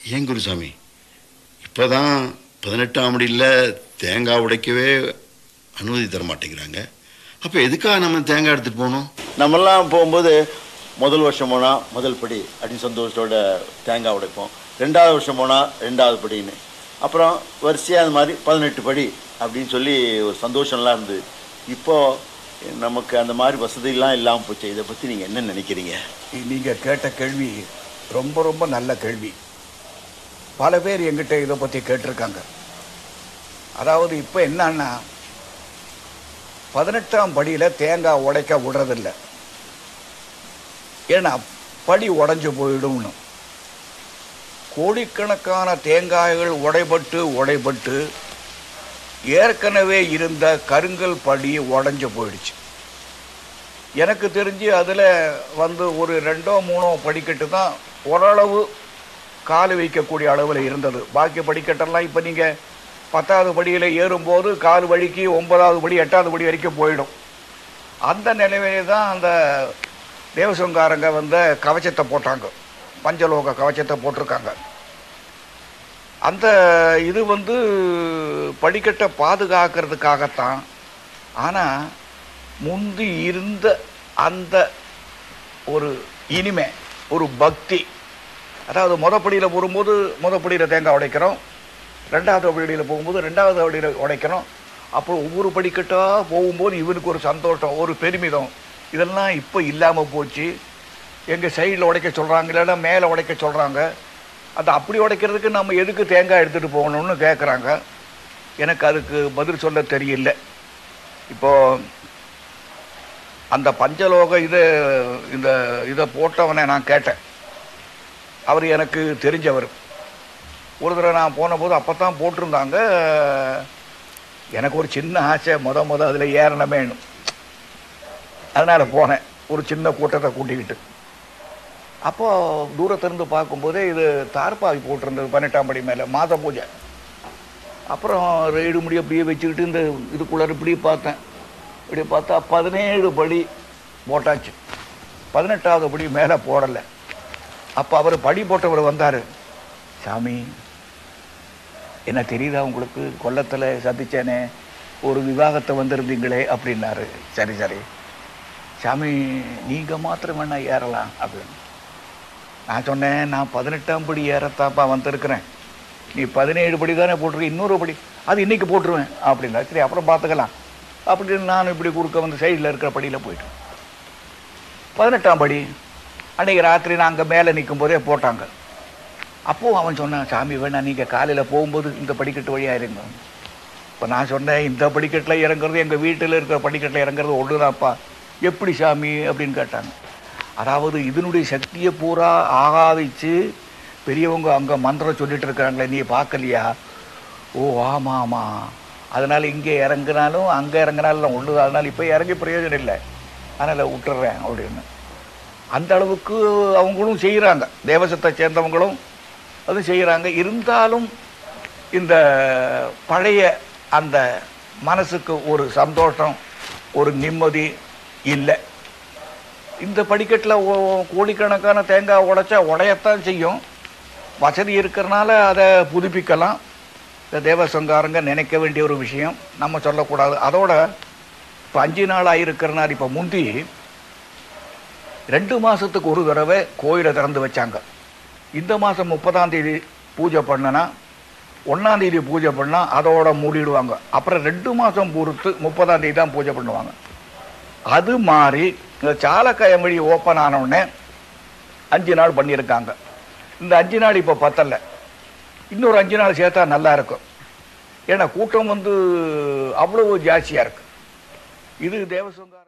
ஏன் குருசாமி இப்போதான் பதினெட்டாம் படியில் தேங்காய் உடைக்கவே அனுமதி தர மாட்டேங்கிறாங்க அப்போ எதுக்காக நம்ம தேங்காய் எடுத்துகிட்டு போகணும் நம்மெல்லாம் போகும்போது முதல் வருஷம் போனால் முதல் படி அப்படின்னு சந்தோஷத்தோட தேங்காய் உடைப்போம் ரெண்டாவது வருஷம் போனால் ரெண்டாவது படின்னு அப்புறம் வரிசையாக அந்த மாதிரி பதினெட்டு படி அப்படின்னு சொல்லி ஒரு சந்தோஷம்லாம் இருந்தது இப்போது நமக்கு அந்த மாதிரி வசதியெல்லாம் இல்லாமல் போச்சு இதை பற்றி நீங்கள் என்ன நினைக்கிறீங்க நீங்கள் கேட்ட கேள்வி ரொம்ப ரொம்ப நல்ல கேள்வி பல பேர் எங்கிட்ட இதை பற்றி கேட்டிருக்காங்க அதாவது இப்போ என்னன்னா பதினெட்டாம் படியில் தேங்காய் உடைக்க விடுறதில்ல ஏன்னா படி உடைஞ்சு போயிடும்னு கோடிக்கணக்கான தேங்காய்கள் உடைபட்டு உடைபட்டு ஏற்கனவே இருந்த கருங்கல் படி உடைஞ்சு போயிடுச்சு எனக்கு தெரிஞ்சு அதில் வந்து ஒரு ரெண்டோ மூணோ படிக்கட்டு தான் ஓரளவு கால் வைக்கக்கூடிய அளவில் இருந்தது பாக்கி படிக்கட்டெல்லாம் இப்போ நீங்கள் பத்தாவது படியில் ஏறும்போது கால் வழிக்கு ஒன்பதாவது படி எட்டாவது படி வரைக்கும் போயிடும் அந்த நிலைமையில தான் அந்த தேவசங்காரங்க வந்து கவச்சத்தை போட்டாங்க பஞ்சலோக கவச்சத்தை போட்டிருக்காங்க அந்த இது வந்து படிக்கட்டை பாதுகாக்கிறதுக்காகத்தான் ஆனால் முந்தி இருந்த அந்த ஒரு இனிமை ஒரு பக்தி அதாவது மொதப்படியில் போகும்போது மொதப்படியில் தேங்காய் உடைக்கிறோம் ரெண்டாவது படியில் போகும்போது ரெண்டாவது படியில் உடைக்கிறோம் அப்போ ஒவ்வொரு படிக்கட்டாக போகும்போது இவனுக்கு ஒரு சந்தோஷம் ஒரு பெருமிதம் இதெல்லாம் இப்போ இல்லாமல் போச்சு எங்கள் சைடில் உடைக்க சொல்கிறாங்க இல்லைன்னா மேலே உடைக்க சொல்கிறாங்க அந்த அப்படி உடைக்கிறதுக்கு நம்ம எதுக்கு தேங்காய் எடுத்துகிட்டு போகணும்னு கேட்குறாங்க எனக்கு அதுக்கு பதில் சொல்ல தெரியல இப்போது அந்த பஞ்சலோக இது இந்த இதை போட்டவனை நான் கேட்டேன் அவர் எனக்கு தெரிஞ்சவர் ஒரு தடவை நான் போன போது அப்போ தான் போட்டிருந்தாங்க எனக்கு ஒரு சின்ன ஆசை முத முத அதில் ஏறணுமேனு அதனால் போனேன் ஒரு சின்ன கூட்டத்தை கூட்டிக்கிட்டு அப்போது தூரத்திலிருந்து பார்க்கும்போதே இது தார்பாய் போட்டிருந்தது பன்னெண்டாம் படி மேலே மாத பூஜை அப்புறம் ரெய்டு முடி அப்படியே வச்சுக்கிட்டு இந்த இதுக்குள்ளே இப்படி பார்த்தேன் இப்படி பார்த்தா பதினேழு படி போட்டாச்சு பதினெட்டாவது படி மேலே போடலை அப்போ அவர் படி போட்டவர் வந்தார் சாமி என்ன தெரியுதா உங்களுக்கு கொல்லத்தில் சந்திச்சேனே ஒரு விவாகத்தை வந்திருந்தீங்களே அப்படின்னாரு சரி சரி சாமி நீங்கள் மாத்திரம் வேணா ஏறலாம் அப்படின்னு நான் சொன்னேன் நான் பதினெட்டாம் படி ஏறத்தாப்பா வந்திருக்கிறேன் நீ பதினேழு படி தானே போட்டிருக்க இன்னொரு படி அது இன்னைக்கு போட்டுருவேன் அப்படின்னா சரி அப்புறம் பார்த்துக்கலாம் அப்படின்னு நான் இப்படி குறுக்க வந்து சைடில் இருக்கிற படியில் போயிட்டேன் பதினெட்டாம் படி அன்றைக்கி ராத்திரி நான் அங்கே மேலே நிற்கும் போதே போட்டாங்க அப்போது அவன் சொன்னான் சாமி வேணா நீங்கள் காலையில் போகும்போது இந்த படிக்கட்டு வழியாக இருங்க இப்போ நான் சொன்னேன் இந்த படிக்கட்டில் இறங்குறது எங்கள் வீட்டில் இருக்கிற படிக்கட்டில் இறங்குறது ஒன்றுதான்ப்பா எப்படி சாமி அப்படின்னு கேட்டாங்க அதாவது இதனுடைய சக்தியை பூரா ஆகாவிச்சு பெரியவங்க அங்கே மந்திரம் சொல்லிட்டு இருக்கிறாங்களே நீ பார்க்கலையா ஓ ஆமாம் ஆமாம் அதனால் இங்கே இறங்குனாலும் அங்கே இறங்குனாலும் ஒன்று அதனால் இப்போ இறங்கி பிரயோஜனம் இல்லை அதனால் விட்டுறேன் அப்படின்னு அந்த அளவுக்கு அவங்களும் செய்கிறாங்க தேவசத்தை சேர்ந்தவங்களும் அது செய்கிறாங்க இருந்தாலும் இந்த பழைய அந்த மனசுக்கு ஒரு சந்தோஷம் ஒரு நிம்மதி இல்லை இந்த படிக்கட்டில் கோடிக்கணக்கான தேங்காய் உடைச்சா உடையத்தான் செய்யும் வசதி இருக்கிறனால அதை புதுப்பிக்கலாம் இந்த தேவசங்காரங்க நினைக்க வேண்டிய ஒரு விஷயம் நம்ம சொல்லக்கூடாது அதோட இப்போ அஞ்சு நாளாக இருக்கிறனால இப்போ முந்தி ரெண்டு மாதத்துக்கு ஒரு தடவை கோயிலை திறந்து வச்சாங்க இந்த மாதம் முப்பதாம் தேதி பூஜை பண்ணனா ஒன்றாம் தேதி பூஜை பண்ணால் அதோட மூடிடுவாங்க அப்புறம் ரெண்டு மாதம் பொறுத்து முப்பதாம் தேதி தான் பூஜை பண்ணுவாங்க அது மாதிரி இந்த சாலக்கயமொழி ஓப்பன் ஆனவுடனே அஞ்சு நாள் பண்ணியிருக்காங்க இந்த அஞ்சு நாள் இப்போ பத்தல இன்னொரு அஞ்சு நாள் சேர்த்தா நல்லா இருக்கும் ஏன்னா கூட்டம் வந்து அவ்வளவு ஜாஸ்தியாக இருக்கு இது தேவசங்கா